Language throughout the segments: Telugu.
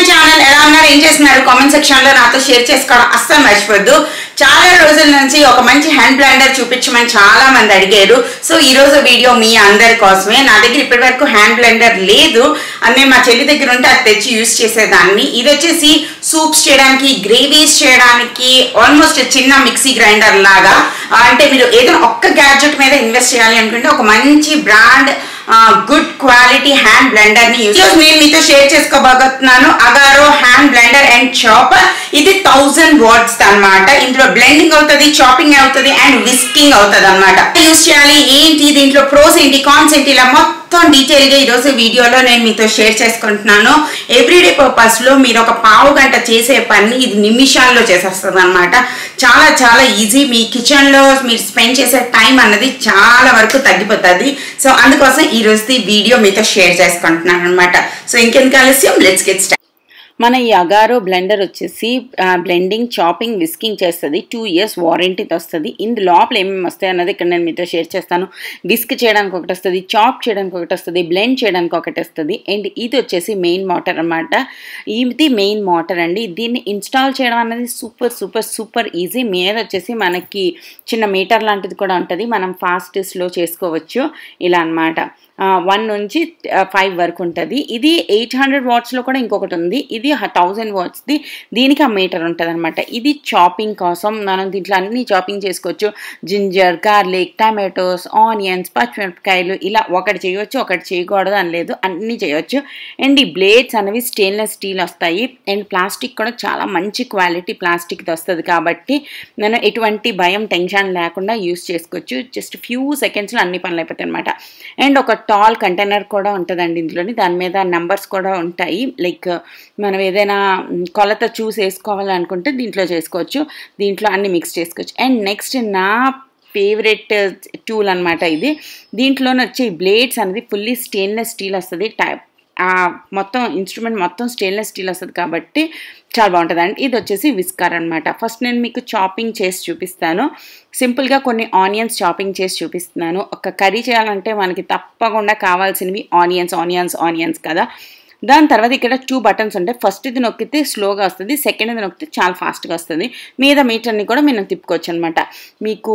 ఛానల్ ఎలా ఉన్నారు ఏం చేస్తున్నారు కామెంట్ సెక్షన్ లో నాతో షేర్ చేసుకోవడం అస్సలు మర్చిపోద్దు చాలా రోజుల నుంచి ఒక మంచి హ్యాండ్ బ్లెండర్ చూపించమని చాలా మంది అడిగారు సో ఈ రోజు వీడియో మీ అందరి కోసమే నా దగ్గర ఇప్పటి వరకు హ్యాండ్ బ్లెండర్ లేదు అనే మా చెల్లి దగ్గర ఉంటే అది తెచ్చి యూస్ చేసేదాన్ని ఇది వచ్చేసి సూప్స్ చేయడానికి గ్రేవీస్ చేయడానికి ఆల్మోస్ట్ చిన్న మిక్సీ గ్రైండర్ లాగా ఆ, అంటే మీరు ఏదైనా ఒక్క గ్యాడ్జెట్ మీద ఇన్వెస్ట్ చేయాలి అనుకుంటే ఒక మంచి brand good quality hand blender ని యూస్ నేను మీతో షేర్ చేసుకోబోతున్నాను Agaro hand blender and chopper ఇది థౌజండ్ వాట్స్ అన్నమాట ఇందులో బ్లెండింగ్ అవుతుంది చాపింగ్ అవుతుంది అండ్ విస్కింగ్ అవుతుంది అనమాట యూస్ చేయాలి ఏంటి దీంట్లో ప్రోస్ ఏంటి కాన్స్ ఏంటి ఇలా మొత్తం డీటెయిల్ గా ఈరోజు వీడియోలో నేను మీతో షేర్ చేసుకుంటున్నాను ఎవ్రీడే పర్పస్ లో మీరు ఒక పావు గంట చేసే పని ఇది నిమిషాల్లో చేసేస్తుంది అనమాట చాలా చాలా ఈజీ మీ కిచెన్ లో మీరు స్పెండ్ చేసే టైం అన్నది చాలా వరకు తగ్గిపోతుంది సో అందుకోసం ఈ రోజు వీడియో మీతో షేర్ చేసుకుంటున్నాను అనమాట సో ఇంకెందుకు ఆలస్యం లెట్స్ గెట్ స్టార్ట్ మన ఈ అగారో బ్లెండర్ వచ్చేసి బ్లెండింగ్ చాపింగ్ విస్కింగ్ చేస్తుంది టూ ఇయర్స్ వారంటీతో వస్తుంది ఇందు లోపల ఏమేమి వస్తాయి అన్నది ఇక్కడ నేను మీతో షేర్ చేస్తాను విస్క్ చేయడానికి ఒకటి వస్తుంది చాప్ చేయడానికి ఒకటి వస్తుంది బ్లెండ్ చేయడానికి ఒకటి వస్తుంది అండ్ ఇది వచ్చేసి మెయిన్ మోటార్ అనమాట ఇది మెయిన్ మోటార్ అండి దీన్ని ఇన్స్టాల్ చేయడం అనేది సూపర్ సూపర్ సూపర్ ఈజీ మీద వచ్చేసి మనకి చిన్న మీటర్ లాంటిది కూడా ఉంటుంది మనం ఫాస్ట్ స్లో చేసుకోవచ్చు ఇలా అనమాట వన్ నుంచి ఫైవ్ వరకు ఉంటుంది ఇది ఎయిట్ హండ్రెడ్ వాట్స్లో కూడా ఇంకొకటి ఉంది ఇది థౌజండ్ వాట్స్ది దీనికి ఆ మీటర్ ఉంటుంది అనమాట ఇది చాపింగ్ కోసం మనం దీంట్లో అన్ని చాపింగ్ చేసుకోవచ్చు జింజర్ గార్లిక్ టమాటోస్ ఆనియన్స్ పచ్చిమిరపకాయలు ఇలా ఒకటి చేయవచ్చు ఒకటి చేయకూడదు అని లేదు అన్నీ చేయవచ్చు అండ్ ఈ బ్లేడ్స్ అనేవి స్టెయిన్లెస్ స్టీల్ వస్తాయి అండ్ ప్లాస్టిక్ కూడా చాలా మంచి క్వాలిటీ ప్లాస్టిక్ది వస్తుంది కాబట్టి నేను ఎటువంటి భయం టెన్షన్ లేకుండా యూస్ చేసుకోవచ్చు జస్ట్ ఫ్యూ సెకండ్స్లో అన్ని పనులు అయిపోతాయి అనమాట అండ్ ఒక టాల్ కంటైనర్ కూడా ఉంటుందండి ఇందులోని దాని మీద నెంబర్స్ కూడా ఉంటాయి లైక్ మనం ఏదైనా కొలత చూసి వేసుకోవాలనుకుంటే దీంట్లో చేసుకోవచ్చు దీంట్లో అన్ని మిక్స్ చేసుకోవచ్చు అండ్ నెక్స్ట్ నా ఫేవరెట్ టూల్ అనమాట ఇది దీంట్లోనే వచ్చే బ్లేడ్స్ అనేది ఫుల్లీ స్టెయిన్లెస్ స్టీల్ వస్తుంది టైప్ ఆ మొత్తం ఇన్స్ట్రుమెంట్ మొత్తం స్టెయిన్లెస్ స్టీల్ వస్తుంది కాబట్టి చాలా బాగుంటుంది అండి ఇది వచ్చేసి విస్కర్ అనమాట ఫస్ట్ నేను మీకు చాపింగ్ చేసి చూపిస్తాను సింపుల్గా కొన్ని ఆనియన్స్ చాపింగ్ చేసి చూపిస్తున్నాను ఒక కర్రీ చేయాలంటే మనకి తప్పకుండా కావాల్సినవి ఆనియన్స్ ఆనియన్స్ ఆనియన్స్ కదా దాని తర్వాత ఇక్కడ టూ బటన్స్ ఉంటాయి ఫస్ట్ ఇది నొక్కితే స్లోగా వస్తుంది సెకండ్ ఇది నొక్కితే చాలా ఫాస్ట్గా వస్తుంది మీద మీటర్ని కూడా మనం తిప్పుకోవచ్చు అనమాట మీకు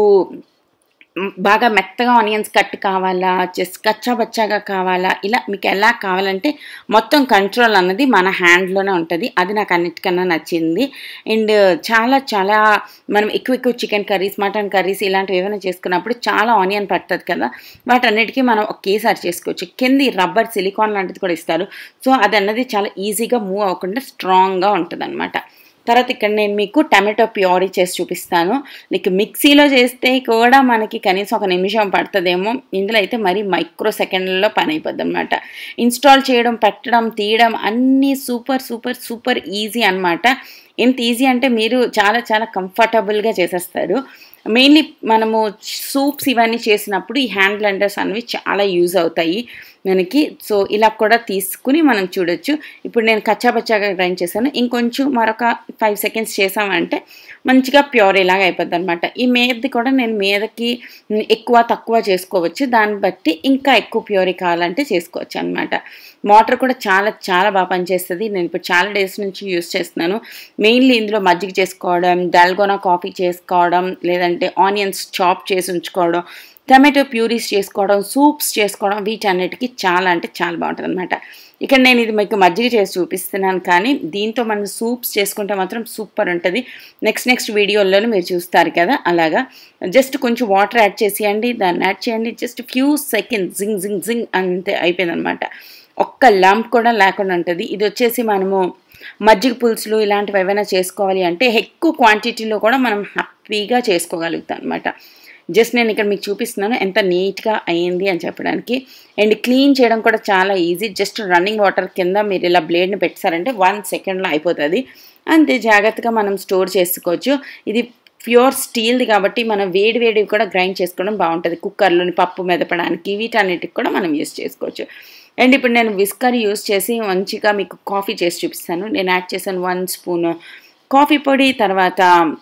బాగా మెత్తగా ఆనియన్స్ కట్ కావాలా జస్ట్ కచ్చా బచ్చాగా కావాలా ఇలా మీకు ఎలా కావాలంటే మొత్తం కంట్రోల్ అన్నది మన హ్యాండ్లోనే ఉంటుంది అది నాకు అన్నిటికన్నా నచ్చింది అండ్ చాలా చాలా మనం ఎక్కువ ఎక్కువ చికెన్ కర్రీస్ మటన్ కర్రీస్ ఇలాంటివి ఏమైనా చేసుకున్నప్పుడు చాలా ఆనియన్ పడుతుంది కదా వాటన్నిటికీ మనం ఒకేసారి చేసుకోవచ్చు కింద రబ్బర్ సిలికాన్ లాంటిది కూడా ఇస్తారు సో అది అన్నది చాలా ఈజీగా మూవ్ అవ్వకుండా స్ట్రాంగ్గా ఉంటుంది అనమాట తర్వాత ఇక్కడ నేను మీకు టమాటో ప్యూరీ చేసి చూపిస్తాను లైక్ మిక్సీలో చేస్తే కూడా మనకి కనీసం ఒక నిమిషం పడుతుందేమో ఇందులో అయితే మరీ మైక్రో సెకండ్లలో పని అయిపోద్ది అనమాట ఇన్స్టాల్ చేయడం పెట్టడం తీయడం అన్నీ సూపర్ సూపర్ సూపర్ ఈజీ అనమాట ఎంత ఈజీ అంటే మీరు చాలా చాలా కంఫర్టబుల్గా చేసేస్తారు మెయిన్లీ మనము సూప్స్ ఇవన్నీ చేసినప్పుడు ఈ హ్యాండ్ బ్లెండర్స్ అనేవి చాలా యూజ్ అవుతాయి మనకి సో ఇలా కూడా తీసుకుని మనం చూడొచ్చు ఇప్పుడు నేను కచ్చాబచ్చాగా గ్రైండ్ చేశాను ఇంకొంచెం మరొక ఫైవ్ సెకండ్స్ చేసామంటే మంచిగా ప్యూర్ ఇలాగా అయిపోద్ది అనమాట ఈ మీదది కూడా నేను మీదకి ఎక్కువ తక్కువ చేసుకోవచ్చు దాన్ని బట్టి ఇంకా ఎక్కువ ప్యూరీ కావాలంటే చేసుకోవచ్చు అనమాట మోటార్ కూడా చాలా చాలా బాగా పనిచేస్తుంది నేను ఇప్పుడు చాలా డేస్ నుంచి యూస్ చేస్తున్నాను మెయిన్లీ ఇందులో మజ్జిగ చేసుకోవడం డల్గోనా కాఫీ చేసుకోవడం లేదంటే ఆనియన్స్ చాప్ చేసి ఉంచుకోవడం టమాటో ప్యూరీస్ చేసుకోవడం సూప్స్ చేసుకోవడం వీటన్నిటికీ చాలా అంటే చాలా బాగుంటుంది అనమాట ఇక్కడ నేను ఇది మీకు మజ్జిగ చేసి చూపిస్తున్నాను కానీ దీంతో మనం సూప్స్ చేసుకుంటే మాత్రం సూపర్ ఉంటుంది నెక్స్ట్ నెక్స్ట్ వీడియోల్లోనే మీరు చూస్తారు కదా అలాగా జస్ట్ కొంచెం వాటర్ యాడ్ చేసేయండి దాన్ని యాడ్ చేయండి జస్ట్ ఫ్యూ సెకండ్స్ జింగ్ జింగ్ జింగ్ అంతే అయిపోయిందనమాట ఒక్క లంప్ కూడా లేకుండా ఉంటుంది ఇది వచ్చేసి మనము మజ్జిగ పులుసులు ఇలాంటివి ఏవైనా చేసుకోవాలి అంటే ఎక్కువ క్వాంటిటీలో కూడా మనం హ్యాపీగా చేసుకోగలుగుతాం అనమాట జస్ట్ నేను ఇక్కడ మీకు చూపిస్తున్నాను ఎంత నీట్గా అయ్యింది అని చెప్పడానికి అండ్ క్లీన్ చేయడం కూడా చాలా ఈజీ జస్ట్ రన్నింగ్ వాటర్ కింద మీరు ఇలా బ్లేడ్ని పెట్టారంటే వన్ సెకండ్లో అయిపోతుంది అంతే జాగ్రత్తగా మనం స్టోర్ చేసుకోవచ్చు ఇది ప్యూర్ స్టీల్ది కాబట్టి మనం వేడి వేడివి కూడా గ్రైండ్ చేసుకోవడం బాగుంటుంది కుక్కర్లోని పప్పు మెదపడానికి వీటన్నిటికి కూడా మనం యూస్ చేసుకోవచ్చు అండ్ ఇప్పుడు నేను విస్కర్ యూస్ చేసి మంచిగా మీకు కాఫీ చేసి చూపిస్తాను నేను యాడ్ చేశాను వన్ స్పూన్ కాఫీ పొడి తర్వాత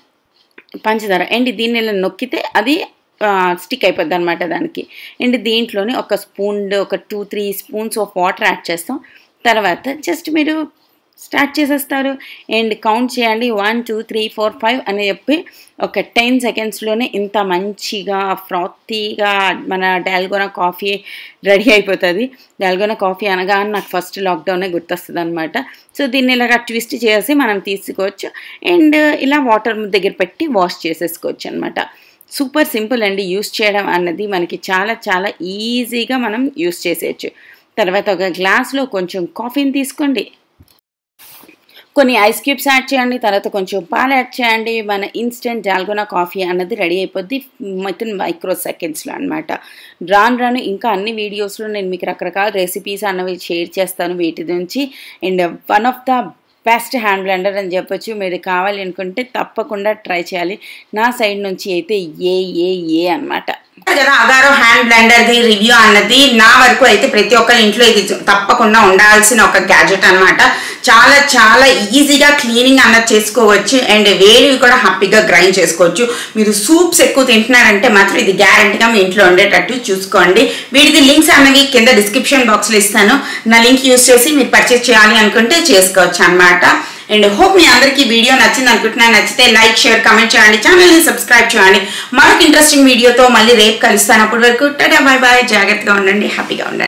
పంచదార అండ్ దీన్ని ఇలా నొక్కితే అది స్టిక్ అయిపోద్ది అనమాట దానికి అండ్ దీంట్లోనే ఒక స్పూన్ ఒక two three spoons of water add చేస్తాం తర్వాత జస్ట్ మీరు స్టార్ట్ చేసేస్తారు అండ్ కౌంట్ చేయండి one two three four five అని చెప్పి ఒక టెన్ సెకండ్స్లోనే ఇంత మంచిగా ఫ్రాతీగా మన డాల్గోనా కాఫీ రెడీ అయిపోతుంది డాల్గోనా కాఫీ అనగానే నాకు ఫస్ట్ లాక్డౌనే గుర్తొస్తుంది అనమాట సో దీన్ని ఇలాగ ట్విస్ట్ చేసి మనం తీసుకోవచ్చు అండ్ ఇలా వాటర్ దగ్గర పెట్టి వాష్ చేసేసుకోవచ్చు అనమాట సూపర్ సింపుల్ అండి యూస్ చేయడం అన్నది మనకి చాలా చాలా ఈజీగా మనం యూస్ చేసేయచ్చు తర్వాత ఒక గ్లాస్లో కొంచెం కాఫీని తీసుకోండి కొన్ని ఐస్ క్యూబ్స్ యాడ్ చేయండి తర్వాత కొంచెం పాలు యాడ్ చేయండి మన ఇన్స్టెంట్ జాల్గోనా కాఫీ అన్నది రెడీ అయిపోద్ది విత్ ఇన్ మైక్రో సెకండ్స్లో అనమాట రాను రాను ఇంకా అన్ని వీడియోస్లో నేను మీకు రకరకాల రెసిపీస్ అన్నవి షేర్ చేస్తాను వీటి నుంచి and one of the best hand blender అని చెప్పొచ్చు మీరు కావాలి అనుకుంటే తప్పకుండా ట్రై చేయాలి నా సైడ్ నుంచి అయితే ఏ ఏ ఏ అనమాట కదా Agaro hand blender the review అన్నది నా వరకు అయితే ప్రతి ఒక్కరి ఇంట్లో ఇది తప్పకుండా ఉండాల్సిన ఒక గ్యాజెట్ అన్నమాట చాలా చాలా ఈజీగా క్లీనింగ్ అన్నది చేసుకోవచ్చు అండ్ వేడివి కూడా హ్యాపీగా గ్రైండ్ చేసుకోవచ్చు మీరు సూప్స్ ఎక్కువ తింటున్నారంటే మాత్రం ఇది గ్యారంటీగా మీ ఇంట్లో ఉండేటట్టు చూసుకోండి వీటిది లింక్స్ అన్నవి కింద డిస్క్రిప్షన్ బాక్స్లో ఇస్తాను నా లింక్ యూస్ చేసి మీరు పర్చేస్ చేయాలి అనుకుంటే చేసుకోవచ్చు అన్నమాట అండ్ హోప్ మీ అందరికీ వీడియో నచ్చింది అనుకుంటున్నాను నచ్చితే లైక్ షేర్ కమెంట్ చేయండి ఛానల్ని సబ్స్క్రైబ్ చేయండి మరొక ఇంట్రెస్టింగ్ వీడియోతో మళ్ళీ రేపు కలుస్తాను అప్పటి వరకు టాటా బాయ్ బాయ్ జాగ్రత్తగా ఉండండి హ్యాపీగా ఉండండి